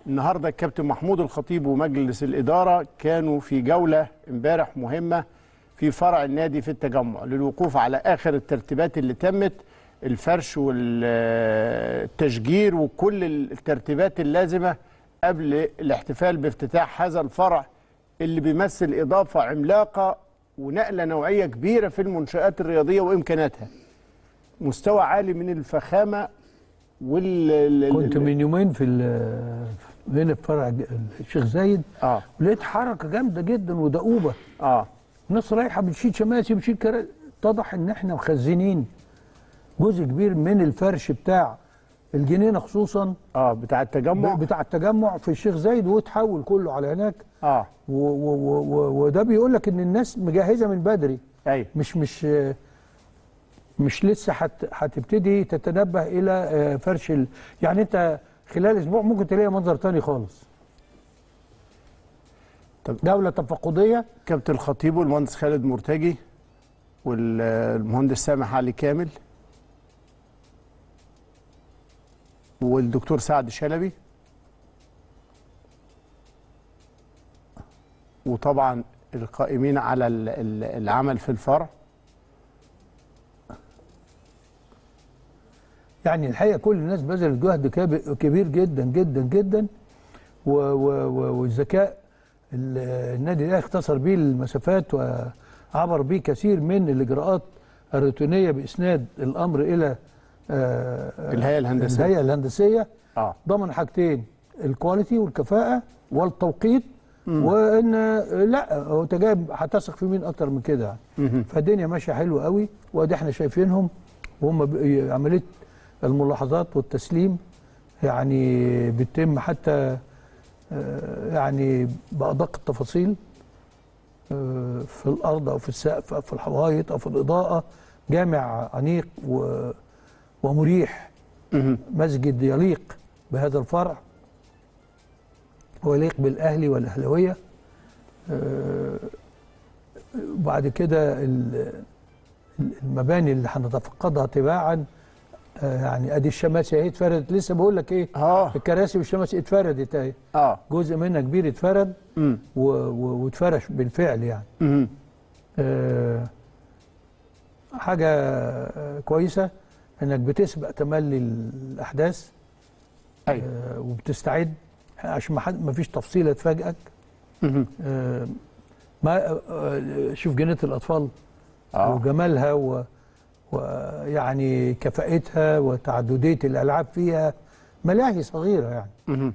النهارده الكابتن محمود الخطيب ومجلس الاداره كانوا في جوله امبارح مهمه في فرع النادي في التجمع للوقوف على اخر الترتيبات اللي تمت الفرش والتشجير وكل الترتيبات اللازمه قبل الاحتفال بافتتاح هذا الفرع اللي بيمثل اضافه عملاقه ونقله نوعيه كبيره في المنشات الرياضيه وامكاناتها. مستوى عالي من الفخامه وال كنت من يومين في ال- هنا في فرع ج- الشيخ زايد اه ولقيت حركه جامده جدا ودؤوبه اه الناس رايحه بتشيل شماسي بتشيل كرا اتضح ان احنا مخزنين جزء كبير من الفرش بتاع الجنينه خصوصا اه بتاع التجمع بتاع التجمع في الشيخ زايد وتحول كله على هناك اه و- و- و- و- وده بيقول لك ان الناس مجهزه من بدري ايوه مش مش مش لسه هت- هتبتدي تتنبه الى آه، فرش ال... يعني انت خلال اسبوع ممكن تلاقي منظر تاني خالص طب- دولة تفقدية كابتن الخطيب والمهندس خالد مرتجي والمهندس سامح علي كامل والدكتور سعد شلبي وطبعا القائمين على ال- ال- العمل في الفرع يعني الحقيقة كل الناس بذلت جهد كاب- كبير جدا جدا جدا و- و- و- والذكاء ال- النادي الاهلي اختصر بيه المسافات وعبر بيه كثير من الاجراءات الروتينية باسناد الامر الى آه، الهيئة الهندسية. الهيئة الهندسية اه ضمن حاجتين الكواليتي والكفاءة والتوقيت وان لا هو انت جايب هتثق في مين اكتر من كده يعني. مهم. فالدنيا ماشيه حلوه قوي وادي احنا شايفينهم وهم ب- عمليه الملاحظات والتسليم يعني بتتم حتى آه، يعني بادق التفاصيل آه، في الارض او في السقف او في الحوايط او في الاضاءه جامع انيق و- ومريح مهم. مسجد يليق بهذا الفرع ويليق بالاهلي والاهلاويه آه، وبعد كده ال- المباني اللي هنتفقدها تباعا آه، يعني ادي الشماسي اهي اتفردت لسه بقول لك ايه اه الكراسي والشماسي اتفردت اهي اه جزء منها كبير اتفرد مم. و- و- واتفرش بالفعل يعني مهم. آه، حاجة آه، كويسة انك بتسبق تملي الاحداث ايوه آه، وبتستعد عشان ما حد ما فيش تفصيله تفاجئك مهم. آه، ما آه، شوف جنينه الاطفال اه وجمالها و- ويعني كفاءتها وتعدديه الالعاب فيها ملاهي صغيره يعني مهم.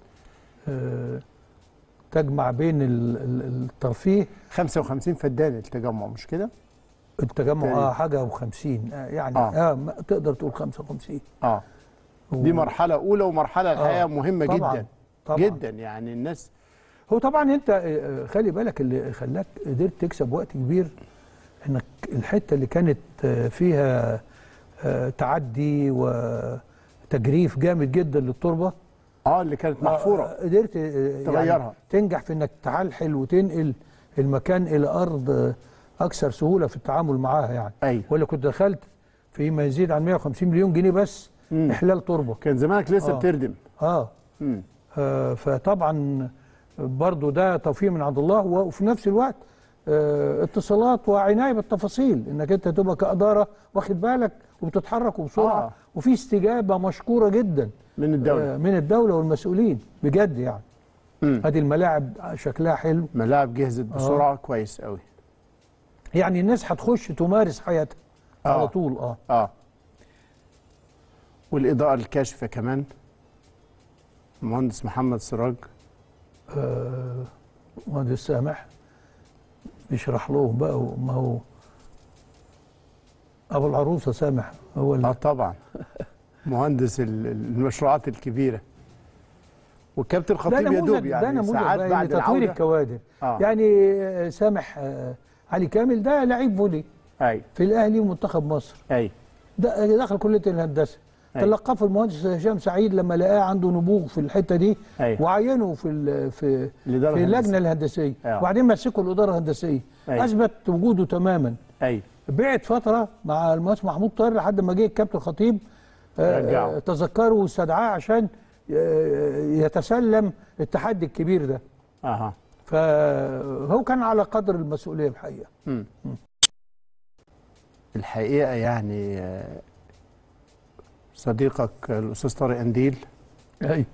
آه، تجمع بين ال- ال- الترفيه 55 فدان التجمع مش كده؟ التجمع تقريبا. اه حاجه و50 آه يعني آه. اه, ما- تقدر تقول 55 اه دي مرحلة أولى ومرحلة الحقيقة آه، مهمة طبعاً، جدا طبعاً. جدا يعني الناس هو طبعا انت آه، خلي بالك اللي خلاك قدرت تكسب وقت كبير انك الحته اللي كانت آه، فيها آه، تعدي وتجريف جامد جدا للتربه اه اللي كانت محفورة آه، قدرت آه، تغيرها. يعني تنجح في انك تعلحل وتنقل المكان الى ارض آه، اكثر سهوله في التعامل معاها يعني أيوة ولا كنت دخلت في ما يزيد عن 150 مليون جنيه بس مم. احلال تربه كان زمانك لسه آه. بتردم اه مم. آه، فطبعا برضو ده توفيق من عند الله وفي نفس الوقت آه، اتصالات وعنايه بالتفاصيل انك انت تبقى كاداره واخد بالك وبتتحرك وبسرعه آه. وفي استجابه مشكوره جدا من الدولة آه، من الدوله والمسؤولين بجد يعني مم. هذه الملاعب شكلها حلو ملاعب جهزت بسرعة كويس قوي يعني الناس هتخش تمارس حياتها آه. على طول اه اه والإضاءة الكاشفة كمان المهندس محمد سراج آه، مهندس سامح بيشرح لهم بقى ما هو ابو العروسه سامح هو اللي اه طبعا مهندس ال- المشروعات الكبيرة والكابتن ده الخطيب نموذج يدوب ده يعني نموذج ساعات بقى بعد لتطوير العودة الكوادر آه. يعني آه، سامح آه، علي كامل ده لعيب فولي أي في الاهلي ومنتخب مصر أي ده دخل كليه الهندسه أي. تلقفه المهندس هشام سعيد لما لقاه عنده نبوغ في الحته دي أي وعينه في ال- في الإدارة في الهندسية. اللجنه الهندسيه آه. وبعدين مسكوا الاداره الهندسيه أي. اثبت وجوده تماما أي بعد فتره مع المهندس محمود طاهر لحد ما جه الكابتن خطيب آه، رجعه. آه، تذكره واستدعاه عشان ي- يتسلم التحدي الكبير ده اها فهو كان على قدر المسؤوليه الحقيقه مم. الحقيقه يعني آه، صديقك الاستاذ طارق انديل اي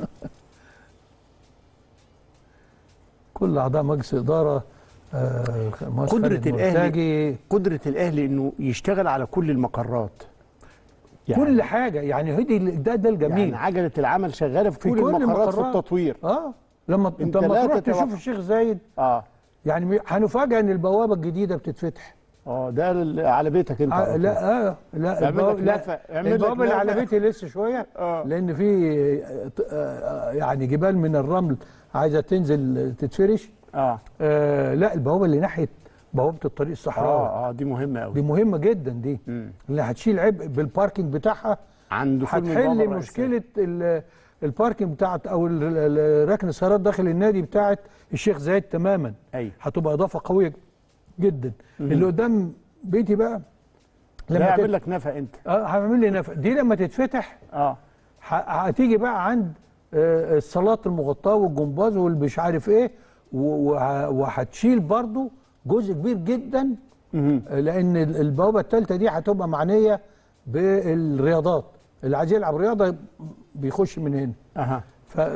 كل اعضاء مجلس اداره آه، مهندس قدرة خالد الأهلي مرتجي، قدره الاهلي انه يشتغل على كل المقرات كل حاجه يعني هدي ده ده الجميل يعني عجله العمل شغاله في, في كل, كل المقرات في المقرات. التطوير اه لما أنت انت لما لا تروح تتوقع. تشوف الشيخ زايد اه يعني م- هنفاجئ ان البوابه الجديده بتتفتح اه ده ال- على بيتك انت آه على طول. لا اه لا اعمل البوابة- لك لا نفق، اعمل لك البوابه اللي على نفق. بيتي لسه شويه آه. لان في آه، آه، يعني جبال من الرمل عايزه تنزل تتفرش اه آه لا البوابه اللي ناحيه بوابه الطريق الصحراوي اه اه دي مهمه قوي دي مهمه جدا دي مم. اللي هتشيل عبء بالباركينج بتاعها عند كل هتحل مبادرة مشكله ال- الباركينج بتاعت او ال- ال- ركن السيارات داخل النادي بتاعت الشيخ زايد تماما ايوه هتبقى اضافه قويه جدا اللي قدام بيتي بقى لا لما اعمل تت... لك نفق انت اه هعمل لي نفق دي لما تتفتح اه ه- هتيجي بقى عند آه، الصالات المغطاه والجمباز والمش عارف ايه و- وه- وهتشيل برضو جزء كبير جدا مهم. آه، لان ال- البوابه الثالثه دي هتبقى معنيه بالرياضات اللي عايز يلعب رياضه بيخش من هنا اها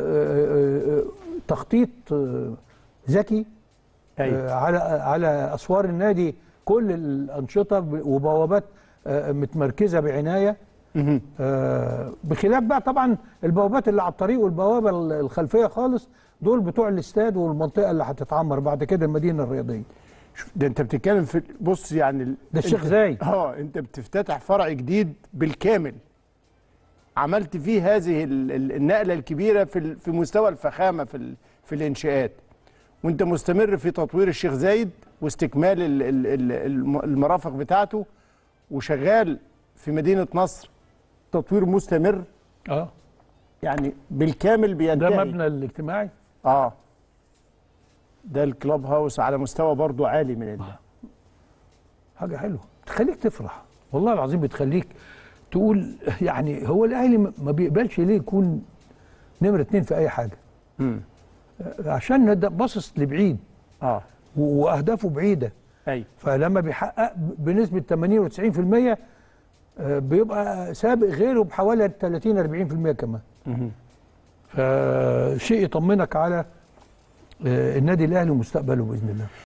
فتخطيط ذكي ايوه آه، على على اسوار النادي كل الانشطه ب- وبوابات آه، متمركزه بعنايه مهم. آه، بخلاف بقى طبعا البوابات اللي على الطريق والبوابه ال- الخلفيه خالص دول بتوع الاستاد والمنطقه اللي هتتعمر بعد كده المدينه الرياضيه شوف ده انت بتتكلم في بص يعني ال- ده الشيخ انت- زايد. اه انت بتفتتح فرع جديد بالكامل عملت فيه هذه ال- ال- النقله الكبيره في ال- في مستوى الفخامه في ال- في الانشاءات وانت مستمر في تطوير الشيخ زايد واستكمال ال- ال- ال- الم- المرافق بتاعته وشغال في مدينه نصر تطوير مستمر اه يعني بالكامل ده بينتهي مبنى الاجتماعي اه ده الكلاب هاوس على مستوى برضو عالي من ال... حاجه حلوه تخليك تفرح والله العظيم بتخليك تقول يعني هو الاهلي ما ما بيقبلش ليه يكون نمره اتنين في اي حاجه مم. عشان ده باصص لبعيد اه و- واهدافه بعيده ايوه فلما بيحقق ب- بنسبه 80 و90% آه، بيبقى سابق غيره بحوالي 30 40% كمان مهم. فشيء يطمنك على آه، النادي الاهلي ومستقبله باذن الله